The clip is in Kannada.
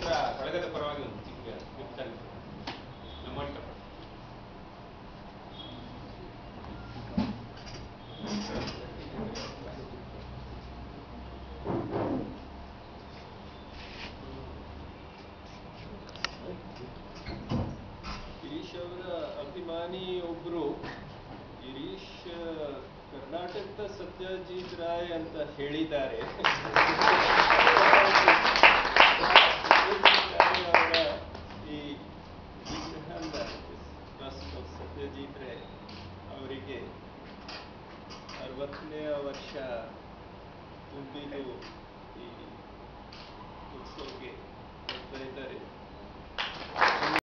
ಹತ್ರ ಬಳಗದ ಪರವಾಗಿ ಒಂದು ಚಿಕ್ಕ ಗಿಫ್ಟ್ ಅಲ್ಲಿ ನಮ್ಮ ಇಷ್ಟಪಟ್ಟು ಗಿರೀಶ್ ಅವರ ಅಭಿಮಾನಿ ಒಬ್ರು ಗಿರೀಶ್ ಕರ್ನಾಟಕದ ಸತ್ಯಜಿತ್ ರಾಯ್ ಅಂತ ಹೇಳಿದ್ದಾರೆ ಸತ್ಯಜಿತ್ ರಾಯ್ ಅವರ ಈ ವಿಗ್ರಹದ ಟ್ರಸ್ಟ್ ಆಫ್ ಸತ್ಯಜಿತ್ ರಾಯ್ ಅವರಿಗೆ ಅರವತ್ತನೇ ವರ್ಷ ತುಂಬಿದು ಈ ಉತ್ಸವಕ್ಕೆ ಬರ್ತಾ ಇದ್ದಾರೆ